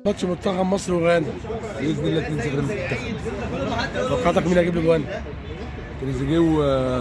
ماتش منتخب مصر وغانا باذن الله 2 0 للمنتخب توقعاتك مين هيجيب الاجوان؟ تريزيجيه و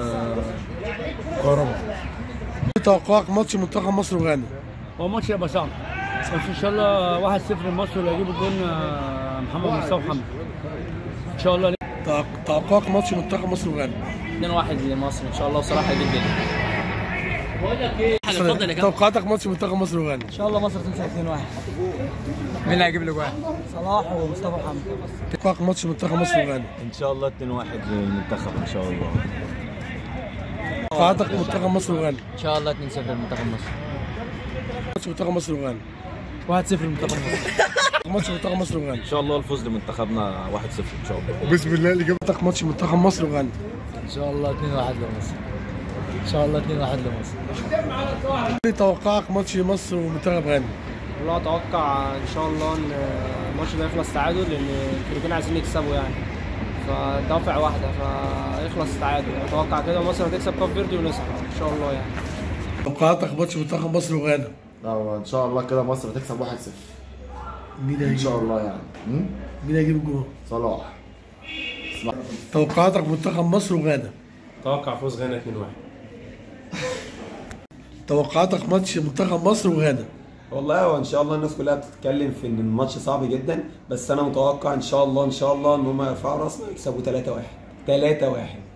كهربا توقعك ماتش منتخب مصر وغانا هو ماتش هيبقى صعب بس ان شاء الله 1-0 لمصر اللي هيجيب الجون آه، محمد مصطفى محمد ان شاء الله توق- توقعك ماتش منتخب مصر وغانا 2-1 لمصر ان شاء الله وصلاح هيجيب جول اتفضل يا كابتن توقعاتك ماتش منتخب مصر وغانا ان شاء الله مصر تكسب 2-1 مين اللي هيجيب الاجوان؟ صلاح ومصطفى محمد توقعك ماتش منتخب مصر وغانا ان شاء الله 2-1 للمنتخب ان شاء الله توقعاتك منتخب مصر وغانا ان شاء الله 2-0 لمنتخب مصر ماتش منتخب مصر وغانا 1-0 لمنتخب مصر ماتش منتخب مصر وغانا ان شاء الله الفوز لمنتخبنا 1-0 ان شاء الله بسم الله اللي جابتك ماتش منتخب مصر وغانا ان شاء الله 2-1 لمصر ان شاء الله 2-1 لمصر ايه توقعك ماتش مصر ومنتخب غانا والله اتوقع ان شاء الله ان الماتش ده يخلص تعادل لان الفريقين عايزين يكسبوا يعني فدافع واحده فيخلص تعادل اتوقع كده مصر هتكسب كاب فيردي ونصعد ان شاء الله يعني توقعاتك ماتش منتخب مصر وغانا لا ان شاء الله كده مصر هتكسب 1-0 مين ان هيجيب شاء الله يعني م? مين هيجيب الجول صلاح توقعاتك منتخب مصر وغانا توقع فوز غانا 2-1 توقعاتك ماتش منتخب مصر وغانا والله هو ان شاء الله الناس كلها بتتكلم في ان الماتش صعب جدا بس انا متوقع ان شاء الله ان شاء الله ان هم يرفعوا راسنا ويكسبوا 3-1 3-1